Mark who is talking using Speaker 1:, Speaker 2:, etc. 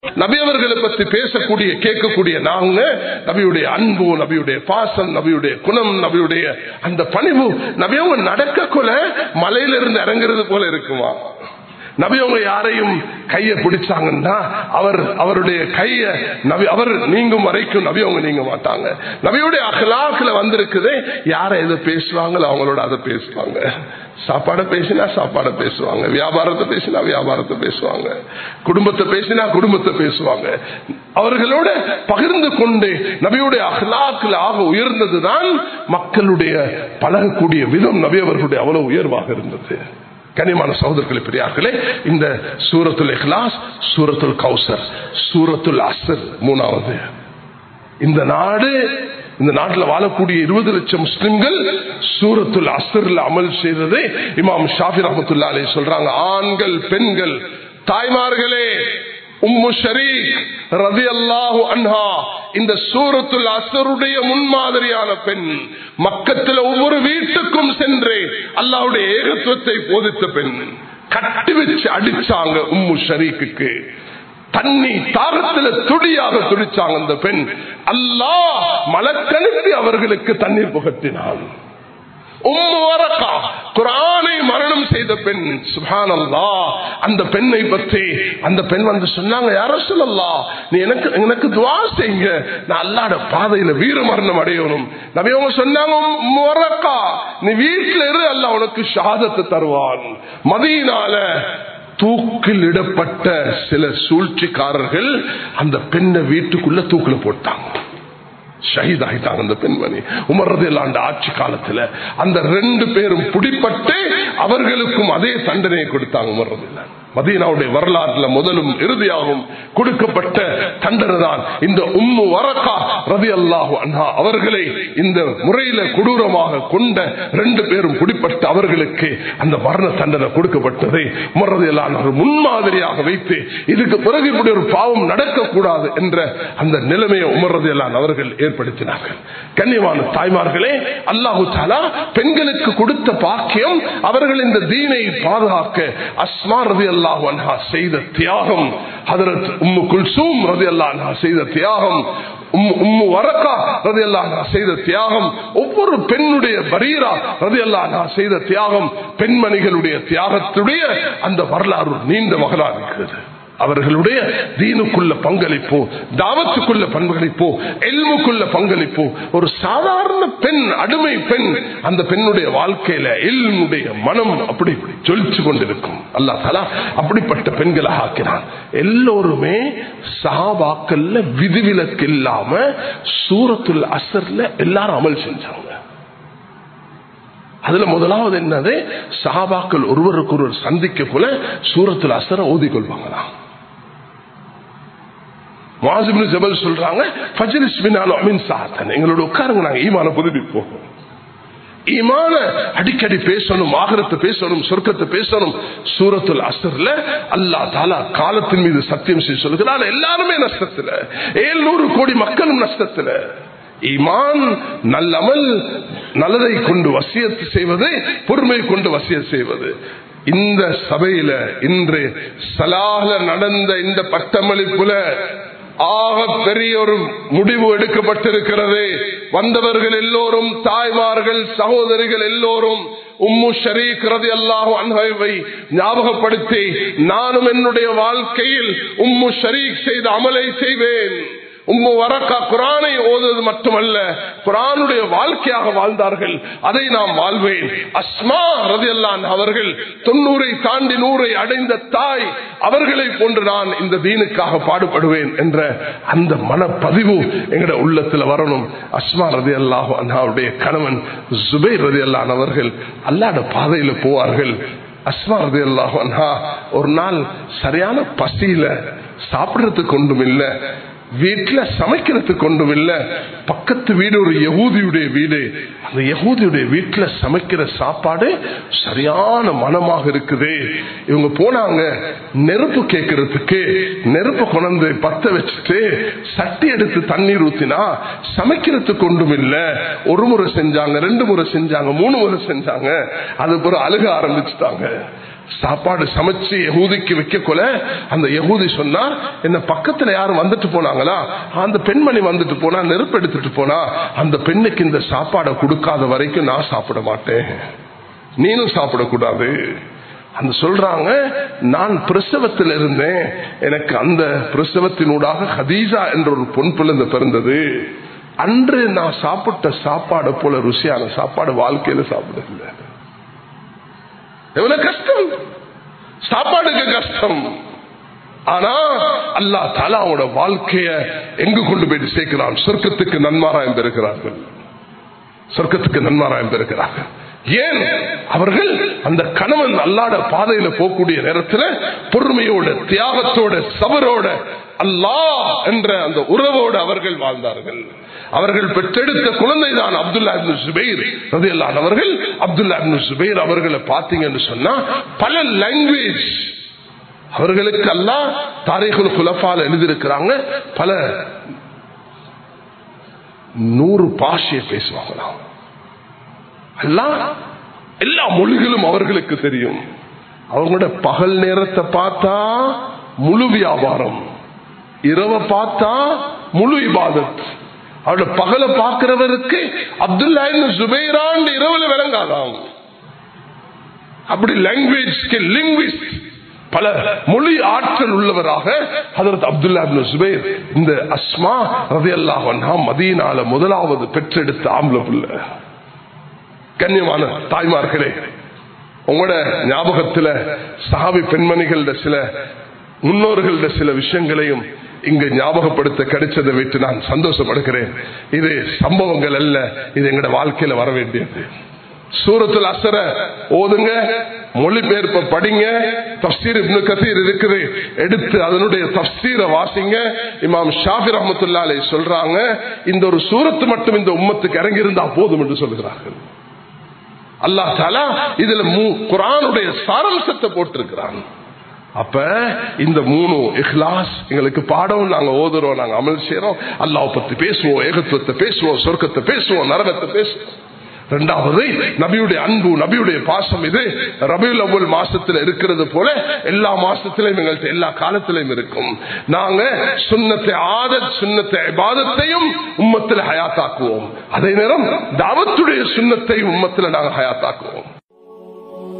Speaker 1: நபி அவர்களை பத்தி பேசக்கூடிய கேட்கக்கூடிய நாங்க நபியுடைய அன்பு நபியுடைய பாசம் நபியுடைய குணம் நபியுடைய அந்த பணிவு நபியவங்க நடக்கக்குள்ள மலையிலிருந்து இறங்குறது போல இருக்குமா நபியவங்க யாரையும் கைய பிடிச்சாங்கன்னா அவர் அவருடைய கைய நபி அவர் நீங்கும் வரைக்கும் நபியவங்க நீங்க மாட்டாங்க நபியுடைய அகலாக்குல வந்திருக்குது யாரை எதை பேசுவாங்களோ அவங்களோட அதை பேசுவாங்க சாப்பாட பேசினா சாப்பாட பேசுவாங்க வியாபாரத்தை பேசினா வியாபாரத்தை பேசுவாங்க குடும்பத்தை பேசினா குடும்பத்தை பேசுவாங்க அவர்களோட பகிர்ந்து கொண்டு நபியுடைய அகலாக்கில் ஆக உயர்ந்ததுதான் மக்களுடைய பழகக்கூடிய விதம் நபி அவர்களுடைய அவ்வளவு உயர்வாக இருந்தது கனிமான சகோதரர்களே பெரியார்களே இந்த சூரத்துல் இஹ்லாஸ் சூரத்துல் கௌசர் சூரத்துல் அசர் மூணாவது இந்த நாடு இந்த நாட்டில் வாழக்கூடிய இருபது லட்சம் முஸ்லிம்கள் சூரத்துல் அசர்ல அமல் செய்தது இமாம் ஷாஃபி ரஹமத்துல்லா அலி சொல்றாங்க ஆண்கள் பெண்கள் தாய்மார்களே உம்மு ஷரீக் ரதி அல்லாஹு அன்ஹா இந்த சூரத்துல் அசருடைய முன்மாதிரியான பெண் மக்கத்துல ஒவ்வொரு வீட்டுக்கும் சென்று அல்லாஹுடைய ஏகத்துவத்தை போதித்த பெண் கட்டி வச்சு அடிச்சாங்க உம்மு ஷரீக்கு தண்ணி தாகத்துல துடியாக துடிச்சாங்க அந்த பெண் அல்லாஹ் மலக்கணுக்கு அவர்களுக்கு தண்ணீர் புகட்டினான் குரானை மரணம் செய்த பெண் சுபான் அல்லா அந்த பெண்ணை பற்றி அந்த பெண் வந்து சொன்னாங்க யார சொல்லல்லா நீ எனக்கு எனக்கு துவா செய்யுங்க நான் அல்லாட பாதையில வீர மரணம் அடையணும் நபியவங்க சொன்னாங்க நீ வீட்டுல இரு அல்ல உனக்கு ஷாதத்தை தருவான் மதியினால தூக்கில் இடப்பட்ட சில சூழ்ச்சிக்காரர்கள் அந்த பெண்ணை வீட்டுக்குள்ள தூக்கில போட்டாங்க ஷஹீத் ஆகிட்டாங்க அந்த பெண்மணி உமர்றது அந்த ஆட்சி காலத்துல அந்த ரெண்டு பேரும் பிடிப்பட்டு அவர்களுக்கும் அதே தண்டனையை கொடுத்தாங்க உமர்றது மதீனாவுடைய வரலாற்றுல முதலும் இறுதியாகவும் கொடுக்கப்பட்ட தண்டனை தான் இந்த உம்மு வரக்கா ரவி அல்லாஹு அண்ணா அவர்களை இந்த முறையில கொடூரமாக கொண்ட ரெண்டு பேரும் பிடிப்பட்டு அவர்களுக்கு அந்த மரண தண்டனை கொடுக்கப்பட்டதை உமர்றது எல்லாம் முன்மாதிரியாக வைத்து இதுக்கு பிறகு இப்படி ஒரு பாவம் நடக்கக்கூடாது என்ற அந்த நிலைமையை உமர்றது எல்லாம் அவர்கள் ஏற்படுத்தினார்கள் கண்ணியமான தாய்மார்களே அல்லாஹு தாலா பெண்களுக்கு கொடுத்த பாக்கியம் அவர்கள் இந்த தீனை பாதுகாக்க அஸ்மா ரதி அல்லாஹு அன்ஹா செய்த தியாகம் ஹதரத் உம்மு குல்சூம் ரதி அல்லாஹா செய்த தியாகம் உம்மு வரக்கா ரதி அல்லாஹா செய்த தியாகம் ஒவ்வொரு பெண்ணுடைய பரீரா ரதி அல்லாஹா செய்த தியாகம் பெண்மணிகளுடைய தியாகத்துடைய அந்த வரலாறு நீண்ட வரலாறு இருக்கிறது அவர்களுடைய தீனுக்குள்ள பங்களிப்போ தாவத்துக்குள்ள பங்களிப்போ எல்முக்குள்ள பங்களிப்போ ஒரு சாதாரண பெண் அடிமை பெண் அந்த பெண்ணுடைய வாழ்க்கையில எல்முடைய மனம் அப்படி ஜொலிச்சு கொண்டிருக்கும் அல்லா தலா அப்படிப்பட்ட பெண்களை ஆக்கினான் எல்லோருமே சாபாக்கல்ல விதிவிலக்கு இல்லாம சூரத்துல் அசர்ல எல்லாரும் அமல் செஞ்சாங்க அதுல முதலாவது என்னது சஹாபாக்கள் ஒருவருக்கு ஒருவர் சந்திக்க போல சூரத்தில் அசர ஓதிக்கொள்வாங்களாம் மாசிபின் ஜபல் சொல்றாங்க எங்களோட உட்காருங்க நாங்க ஈமான புதுப்பிப்போம் ஈமான அடிக்கடி பேசணும் ஆகரத்தை பேசணும் சொர்க்கத்தை பேசணும் சூரத்துல் அசர்ல அல்லா தாலா காலத்தின் மீது சத்தியம் செய்ய சொல்லுகிறார் எல்லாருமே நஷ்டத்துல ஏழ்நூறு கோடி மக்களும் நஷ்டத்துல ஈமான் நல்லமல் நல்லதை கொண்டு வசியத்து செய்வது பொறுமை கொண்டு வசிய செய்வது இந்த சபையில இன்று சலால நடந்த இந்த பட்டமளிப்புல ஆக பெரிய ஒரு முடிவு எடுக்கப்பட்டிருக்கிறது வந்தவர்கள் எல்லோரும் தாய்மார்கள் சகோதரிகள் எல்லோரும் உம்மு ஷரீக் ரதி அல்லாஹு அன்ஹவை ஞாபகப்படுத்தி நானும் என்னுடைய வாழ்க்கையில் உம்மு ஷரீக் செய்த அமலை செய்வேன் உம்மு வரக்கா குரானை ஓதுவது மட்டுமல்ல குரானுடைய வாழ்க்கையாக வாழ்ந்தார்கள் அதை நாம் வாழ்வேன் அஸ்மா ரதியல்லான் அவர்கள் தொண்ணூரை தாண்டி நூறை அடைந்த தாய் அவர்களை போன்று நான் இந்த தீனுக்காக பாடுபடுவேன் என்ற அந்த மனப்பதிவு எங்கட உள்ளத்துல வரணும் அஸ்மா ரதி அல்லாஹ் அண்ணாவுடைய கணவன் சுபை ரதி அல்லான் அவர்கள் அல்லாட பாதையில போவார்கள் அஸ்மா ரதி அல்லாஹ் அண்ணா ஒரு நாள் சரியான பசியில சாப்பிடறதுக்கு ஒன்றும் இல்லை வீட்டுல சமைக்கிறதுக்கு ஒன்றும் இல்ல பக்கத்து வீடு ஒரு யகூதியுடைய வீடு அந்த யகூதியுடைய வீட்டுல சமைக்கிற சாப்பாடு சரியான மனமாக இருக்குது இவங்க போனாங்க நெருப்பு கேட்கறதுக்கு நெருப்பு கொண்டு பத்த வச்சுட்டு சட்டி எடுத்து தண்ணீர் ஊத்தினா சமைக்கிறதுக்கு ஒன்றும் இல்ல ஒரு முறை செஞ்சாங்க ரெண்டு முறை செஞ்சாங்க மூணு முறை செஞ்சாங்க அது பிறகு அழுக ஆரம்பிச்சுட்டாங்க சாப்பாடு சமைச்சு யகூதிக்கு வைக்க கொல அந்த யகூதி சொன்னார் என்ன பக்கத்துல யாரும் வந்துட்டு போனாங்களா அந்த பெண்மணி வந்துட்டு போனா நெருப்பு எடுத்துட்டு போனா அந்த பெண்ணுக்கு இந்த சாப்பாடை கொடுக்காத வரைக்கும் நான் சாப்பிட மாட்டேன் நீனும் சாப்பிடக்கூடாது அந்த சொல்றாங்க நான் பிரசவத்தில் இருந்தேன் எனக்கு அந்த பிரசவத்தினூடாக ஹதீஜா என்ற ஒரு பொன் பிள்ளைந்த பிறந்தது அன்று நான் சாப்பிட்ட சாப்பாடு போல ருசியான சாப்பாடு வாழ்க்கையில சாப்பிடல எவ்வளவு கஷ்டம் சாப்பாடுக்கு கஷ்டம் ஆனா அல்லா தாலா அவனோட வாழ்க்கைய எங்கு கொண்டு போயிட்டு சேர்க்கிறான் சொர்க்கத்துக்கு நன்மாராயம் பெறுகிறார்கள் சொர்க்கத்துக்கு நன்மாராயம் பெறுகிறார்கள் ஏன் அவர்கள் அந்த கணவன் அல்லாட பாதையில போகக்கூடிய நேரத்தில் பொறுமையோட தியாகத்தோட சபரோட அல்லாஹ் என்ற அந்த உறவோடு அவர்கள் வாழ்ந்தார்கள் அவர்கள் பெற்றெடுத்த குழந்தை தான் அப்துல்லா இப்னு சுபைர் ரலியல்லாஹு அவர்கள் அப்துல்லா இப்னு சுபைர் அவர்களை பார்த்தீங்கன்னு சொன்னா பல லாங்குவேஜ் அவர்களுக்கு அல்லாஹ் தாரீகுல் குலஃபால் எழுதியிருக்கிறாங்க பல நூறு பாஷையை பேசுவாங்களாம் எல்லாம் எல்லா மொழிகளும் அவர்களுக்கு தெரியும் அவங்களோட பகல் நேரத்தை பார்த்தா முழு வியாபாரம் இரவை பார்த்தா முழு இபாதத் அவரோட பகலை பார்க்கிறவருக்கு அப்துல்லா சுபைரான் இரவுல விளங்காதாம் அப்படி லாங்குவேஜ் லிங்குவிஸ்ட் பல மொழி ஆற்றல் உள்ளவராக ஹதரத் அப்துல்லா சுபைர் இந்த அஸ்மா ரவி அல்லாஹ் மதீனால முதலாவது பெற்றெடுத்த ஆம்பளை பிள்ளை கண்ணியமான தாய்மார்களே உங்களோட ஞாபகத்துல சஹாபி பெண்மணிகள சில முன்னோர்கள சில விஷயங்களையும் இங்கு ஞாபகப்படுத்த கிடைச்சதை விட்டு நான் சந்தோஷப்படுகிறேன் இது சம்பவங்கள் அல்ல இது எங்களோட வாழ்க்கையில வர வேண்டியது சூரத்தில் அசர ஓதுங்க மொழிபெயர்ப்ப படிங்க தப்சீர் இப்னு கசீர் இருக்குது எடுத்து அதனுடைய தப்சீரை வாசிங்க இமாம் ஷாஃபி ரஹமத்துல்லாலே சொல்றாங்க இந்த ஒரு சூரத்து மட்டும் இந்த உம்மத்துக்கு இறங்கி இருந்தா போதும் என்று சொல்கிறார்கள் அல்லாஹ் தாலா இதுல குரானுடைய சாரம்சத்தை போட்டிருக்கிறான் அப்ப இந்த மூணு இஹ்லாஸ் எங்களுக்கு பாடம் நாங்க ஓதுறோம் நாங்க அமல் செய்யறோம் அல்லாஹ் பத்தி பேசுவோம் ஏகத்துவத்தை பேசுவோம் சொர்க்கத்தை பேசுவோம் நரகத்தை பேசுவோம் ரெண்டாவது நபியுடைய அன்பு நபியுடைய பாசம் இது ரபியுல் அவ்வல் மாசத்துல இருக்கிறது போல எல்லா மாசத்திலையும் எங்கள்கிட்ட எல்லா காலத்திலையும் இருக்கும் நாங்க சுண்ணத்தை ஆதத் சுண்ணத்தை பாதத்தையும் உம்மத்தில் ஹயாத்தாக்குவோம் அதே நேரம் தாவத்துடைய சுண்ணத்தையும் உம்மத்தில் நாங்க ஹயாத்தாக்குவோம்